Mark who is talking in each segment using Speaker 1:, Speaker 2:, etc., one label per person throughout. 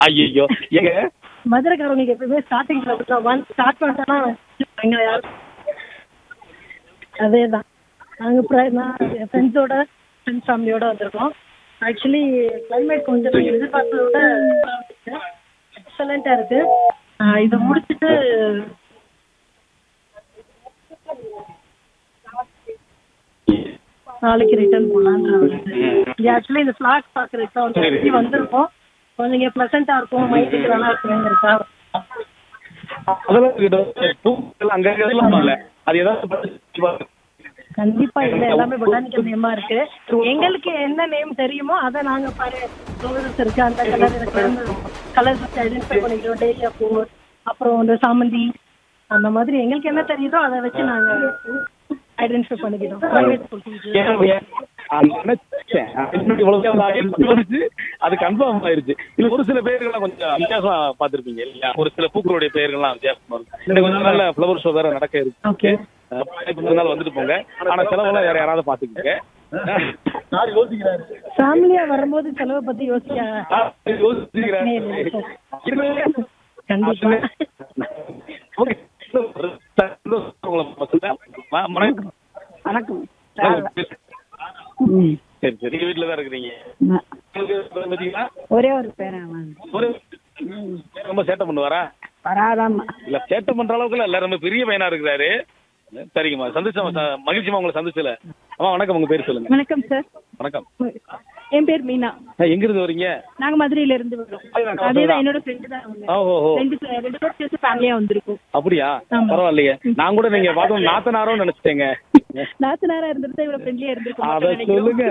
Speaker 1: ஐயோ ஏங்க
Speaker 2: மதுரைக்காரங்களுக்கு எப்பயுமே ஸ்டார்டிங்ல அப்படிதான் ஒன் ஸ்டார்ட் பண்ணிட்டோம்னா அங்க யாரும் அதே தான் நாங்கள் ப்ர நான் என் ஃப்ரெண்ட்ஸோட ஃப்ரெண்ட்ஸ் ஃபேமிலியோட வந்திருக்கோம் ஆக்சுவலி கிளைமேட் கொஞ்சம் நாங்கள் எதிர்பார்த்ததை விட எக்ஸலண்ட்டாக இருக்கு ஆஹ் இதை முடிச்சுட்டு நாளைக்கு ரிட்டர்ன் போகலான்ற ஆக்சுவலி இந்த ஃபிளாக் பார்க்குறதுக்கு தான் வந்து சுத்தி வந்திருக்கோம் கொஞ்சம் இங்கே ப்ளசண்ட்டாக இருக்கும் மைண்டுக்கு நல்லா இருக்குங்கிறதுக்காக
Speaker 1: அதெல்லாம் இருக்கட்டும். பூக்கள் அங்க அங்கெல்லாம் இல்ல அது ஏதாவது
Speaker 2: கண்டிப்பா இல்ல எல்லாமே பொட்டானிக்கல் நேமா இருக்கு எங்களுக்கு என்ன நேம் தெரியுமோ அதை நாங்க பாரு ரோசஸ் இருக்கு அந்த கலர் இருக்கு கலர்ஸ் வச்சு ஐடென்டிஃபை பண்ணிக்கிறோம் டேலியா பூ அப்புறம் இந்த சாமந்தி அந்த மாதிரி எங்களுக்கு என்ன தெரியுதோ அதை வச்சு நாங்க ஐடென்டிஃபை பண்ணிக்கிறோம் பிரைவேட் ஸ்கூல்
Speaker 1: நினைச்சேன் இன்னைக்கு இவ்வளவு நேரம் ஆகிடுச்சு. தோணுச்சு. அது கன்ஃபார்ம் ஆயிருச்சு இல்ல ஒரு சில பேர்கள்லாம் கொஞ்சம் வித்தியாசமா பார்த்திருப்பீங்க இல்லையா ஒரு சில பூக்களுடைய பெயர்கள்லாம் வித்தியாசமா இருக்கும் இன்னைக்கு கொஞ்சம் நல்ல ஃப்ளவர் ஷோ வேற நடக்க இருக்கு
Speaker 2: ஓகே
Speaker 1: அஹ் இப்ப கொஞ்ச நாள் வந்துட்டு போங்க ஆனா செலவெல்லாம் வேற யாராவது பாத்துக்கோங்க யார் யோசிக்கிறாரு
Speaker 2: ஃபேமிலியா வரும்போது செலவை பத்தி யோசிக்க
Speaker 1: யோசிக்கிறாரு
Speaker 2: கண்டிப்பா
Speaker 1: ஓகே வணக்கம்
Speaker 2: வணக்கம்
Speaker 1: சரி சரி நீங்க வீட்டுல தான் இருக்கிறீங்க உங்களுக்கு பாத்தீங்களா
Speaker 2: ஒரே ஒரு பேரன்
Speaker 1: ஒரு ரொம்ப சேட்டை பண்ணுவாரா
Speaker 2: வராதாமா
Speaker 1: இல்ல சேட்டை பண்ற அளவுக்கு இல்ல ரொம்ப பெரிய பையனா இருக்கிறாரு சரிங்கம்மா சந்திச்சோம் ச- மகிழ்ச்சிமா உங்களை சந்திச்சல அம்மா வணக்கம் உங்க பேர் சொல்லுங்க
Speaker 2: வணக்கம் சார்
Speaker 1: வணக்கம்
Speaker 2: என் பேர் மீனா
Speaker 1: அஹ், எங்க இருந்து வரீங்க
Speaker 2: நாங்க மதுரையில இருந்து வரோம் அதேதான் என்னோட ஃப்ரெண்டு தான் அவங்க
Speaker 1: ஓஹோ ஓ
Speaker 2: ரெண்டு பே- ரெண்டு பேர் சேர்த்து ஃபேமிலியா வந்திருக்கோம்
Speaker 1: அப்படியா
Speaker 2: ஆமா.
Speaker 1: பரவாயில்லையே நான் கூட நீங்க பார்த்தோம் நாத்தனாரோன்னு நினைச்சிட்டேங்க
Speaker 2: நாத்தனாரா இருந்திருந்தா இவ்வளவு ஃப்ரெண்ட்லியா
Speaker 1: அத சொல்லுங்க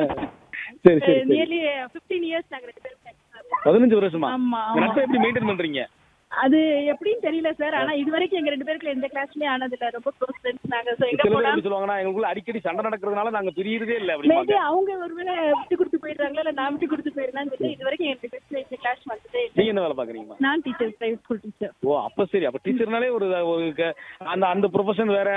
Speaker 1: சரி சரி சரி
Speaker 2: நியர்லி ஃபிஃப்டீன் இயர்ஸ் நாங்க ரெண்டு பேரும் friends.
Speaker 1: பதினஞ்சு வருஷமா
Speaker 2: ஆமா,
Speaker 1: இந்த
Speaker 2: ஆமா.
Speaker 1: நட்பை எப்படி மெயின்டைன் பண்றீங்க
Speaker 2: அது எப்படின்னு தெரியல சார் ஆனா இது வரைக்கும் எங்க ரெண்டு பேருக்கு எந்த கிளாஸ்லயும் ஆனது இல்ல ரொம்ப க்ளோஸ் ஃப்ரெண்ட்ஸ் நாங்க So, எங்க
Speaker 1: சில பேர்
Speaker 2: போனா
Speaker 1: எப்படி சொல்லுவாங்கன்னா எங்களுக்குள்ள அடிக்கடி சண்டை நடக்கிறதுனால நாங்க பிரியறதே இல்ல
Speaker 2: மேபி
Speaker 1: அப்படிம்பாங்க
Speaker 2: அவங்க ஒருவேளை விட்டு கொடுத்து போயிடுறாங்களா இல்ல நான் விட்டு கொடுத்து போயிருந்தான்னு தெரியல இது வரைக்கும் எங்க ரெண்டு பேருக்கு இந்த கிளாஸ் வந்ததே இல்ல
Speaker 1: நீங்க என்ன வேலை பாக்குறீங்கம்மா
Speaker 2: நான் டீச்சர் பிரைவேட் ஸ்கூல் டீச்சர்
Speaker 1: ஓ அப்ப சரி அப்ப டீச்சர்னாலே ஒரு ஒரு க- அந்த அந்த ப்ரொஃபஷன் வேற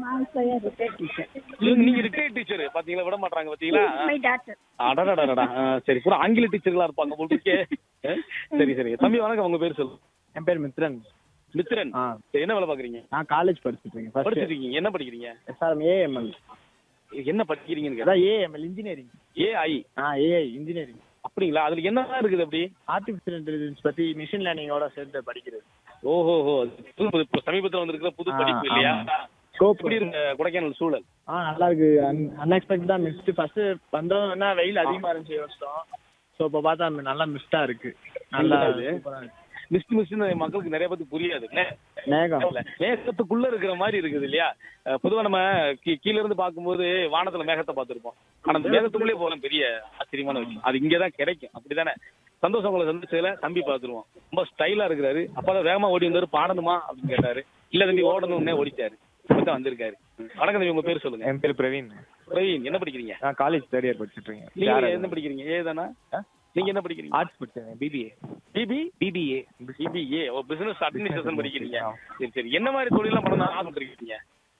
Speaker 2: டீச்சர்
Speaker 1: நீங்க- நீங்க ரிட்டையர்ட் டீச்சர் பாத்தீங்களா விட மாட்டாங்க பாத்தீங்களா
Speaker 2: மை டாக்டர்
Speaker 1: அடடடடா ஆ, சரி பூரா ஆங்கில டீச்சர்களா இருப்பாங்க போல இருக்கே ஆ, சரி சரி தம்பி வணக்கம் உங்க பேர் சொல்லு
Speaker 3: என் பேர் மித்ரன்
Speaker 1: மித்ரன்
Speaker 3: ஆ.
Speaker 1: சரி, என்ன வேலை பாக்குறீங்க
Speaker 3: நான் காலேஜ் படிச்சுட்டு இருக்கேன் ஃபர்ஸ்ட்
Speaker 1: படிச்சிட்டு இருக்கீங்க என்ன படிக்கிறீங்க
Speaker 3: எஸ்ஆர்எம் ஏஎம்எல்
Speaker 1: என்ன படிக்கிறீங்கன்னு கேட்டா
Speaker 3: அதான் ஏஎம்எல் இன்ஜினியரிங்
Speaker 1: ஏஐ
Speaker 3: ஆ ஏஐ இன்ஜினியரிங்
Speaker 1: அப்படிங்களா அதுல என்ன இருக்குது அப்படி
Speaker 3: ஆர்டிஃபிஷியல் இன்டெலிஜென்ஸ் பத்தி மிஷின் லேர்னிங்கோட சேர்ந்து படிக்கிறது
Speaker 1: ஓஹோஹோ புது புது இப்ப சமீபத்துல வந்திருக்கிற புது
Speaker 3: ஆ,
Speaker 1: படிப்பு இல்லையா
Speaker 3: ஆமா. Scope.
Speaker 1: எப்படி இருக்கு கொடைக்கானல் சூழல்
Speaker 3: ஆ நல்லா இருக்கு அன்எக்ஸ்பெக்டடா மிஸ்ட் ஃபர்ஸ்ட் வந்தோம் என்ன வெயில் அதிகமா இருந்துச்சு வருஷம் ஸோ இப்போ பார்த்தா நல்லா மிஸ்டா இருக்கு நல்லா
Speaker 1: இது?
Speaker 3: சூப்பரா இருக்கு.
Speaker 1: மிஸ்ட் மிஸ்ட்னு மக்களுக்கு நிறைய பேருக்கு புரியாது நே-
Speaker 3: மேகம்
Speaker 1: இல்ல, மேகத்துக்குள்ள இருக்கிற மாதிரி இருக்குது இல்லையா அஹ் பொதுவா நம்ம கீ- கீழ இருந்து பார்க்கும்போது வானத்துல மேகத்தை பார்த்திருப்போம் ஆனா அந்த மேகத்துக்குள்ளே போகலாம் பெரிய ஆச்சரியமான விஷயம் அது இங்கதான் கிடைக்கும் அப்படிதானே சந்தோஷம் உங்களை சந்திச்சதுல தம்பி பார்த்துருவோம் ரொம்ப ஸ்டைலா இருக்கிறாரு அப்பதான் வேகமா ஓடி வந்தாரு பாடணுமா அப்படின்னு கேட்டாரு இல்ல தம்பி ஓடணும்னே ஓடிட்டாரு இப்பதான் வந்திருக்காரு வணக்கம் தம்பி உங்க பேர் சொல்லுங்க
Speaker 3: என் பேர் பிரவீன்
Speaker 1: பிரவீன் என்ன படிக்கிறீங்க
Speaker 3: நான் காலேஜ் தேர்ட் இயர் படிச்சுட்டு
Speaker 1: நீங்க
Speaker 3: இருக்கேன்
Speaker 1: என்ன படிக்கிறீங்க ஏதானா நீங்க என்ன படிக்கிறீங்க
Speaker 3: ஆர்ட்ஸ் படிச்சேன் பிபிஏ
Speaker 1: பிபி
Speaker 3: பிபிஏ
Speaker 1: பிபிஏ ஓ பிசினஸ் அட்மினிஸ்ட்ரேஷன் படிக்கிறீங்க
Speaker 3: ஆ.
Speaker 1: சரி சரி என்ன மாதிரி தொழிலாம் பண்ணணும் ஆசைப்பட்டிருக்கீங்க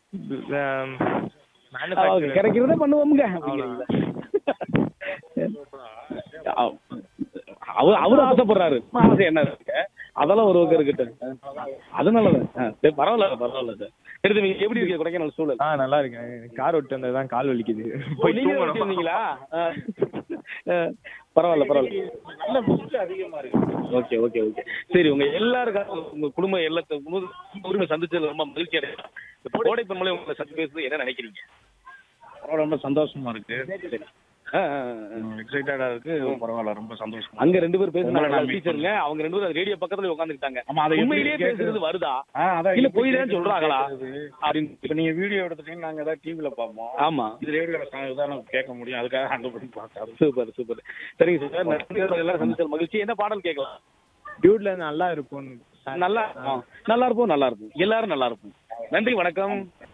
Speaker 3: மேனுஃபேக்சர்
Speaker 1: கிடைக்கிறத பண்ணுவோமுங்க அவர் அவரு ஆசைப்படுறாரு நம்ம ஆசை என்ன இருக்கு அதெல்லாம் ஒரு பக்கம் இருக்கட்டும் அதனால சரி பரவாயில்ல பரவாயில்ல சார் சரி தம்பி, எப்படி இருக்கு கொடைக்கானல் சூழல்
Speaker 3: ஆ நல்லா இருக்கேன் கார் ஓட்டு வந்ததுதான் கால் வலிக்குது
Speaker 1: போய் நீங்க ஓட்டி வந்தீங்களா ஆ. ஆ, பரவாயில்ல பரவாயில்ல நல்ல மிஸ்ட் அதிகமா இருக்கு ஓகே ஓகே ஓகே சரி உங்க எல்லாருக்கும் உங்க குடும்ப எல்லாத்துக்கும் உரிமை சந்திச்சதுல ரொம்ப மகிழ்ச்சி அடைகிறேன் இப்போ கோடை பெருமலை உங்களை சந்தி பேசுறது என்ன நினைக்கிறீங்க
Speaker 4: பரவாயில்ல ரொம்ப சந்தோஷமா இருக்கு
Speaker 1: சரி ஆ, ஆ, ஆ.
Speaker 4: எக்ஸைட்டடா இருக்கு பரவாயில்ல ரொம்ப சந்தோஷமா
Speaker 1: அங்க ரெண்டு பேர்
Speaker 4: உங்களை
Speaker 1: பேசுனாங்க
Speaker 4: நான் meet
Speaker 1: டீச்சருங்க அவங்க ரெண்டு பேரும் ரேடியோ பக்கத்துல உட்காந்துக்கிட்டாங்க
Speaker 4: ஆமா, அதை எப்படி
Speaker 1: உண்மையிலேயே
Speaker 4: கேக்குறது?
Speaker 1: பேசுறது வருதா
Speaker 4: ஆ, அதான்
Speaker 1: இல்ல
Speaker 4: எப்படி
Speaker 1: போய் தான்
Speaker 4: கேக்குறது?
Speaker 1: சொல்றாங்களா
Speaker 4: இப்ப
Speaker 1: அப்படின்னு
Speaker 4: நீங்க வீடியோ எடுத்துட்டீங்க நாங்க ஏதாவது டிவில பார்ப்போம்
Speaker 1: ஆமா
Speaker 4: இது ரேடியோல தான் நமக்கு கேட்க முடியும் அதுக்காக அங்க போய் பார்க்காது
Speaker 1: சூப்பர் சூப்பர் சரிங்க சார் நன்றி எல்லாரும் சந்திச்சல் மகிழ்ச்சி என்ன பாடல் கேட்கலாம்
Speaker 3: டியூட்ல நல்லா இருக்கும்
Speaker 1: நல்லா ஆ, நல்லா இருப்போம் நல்லா இருக்கும் எல்லாரும் நல்லா இருப்போம் நன்றி வணக்கம்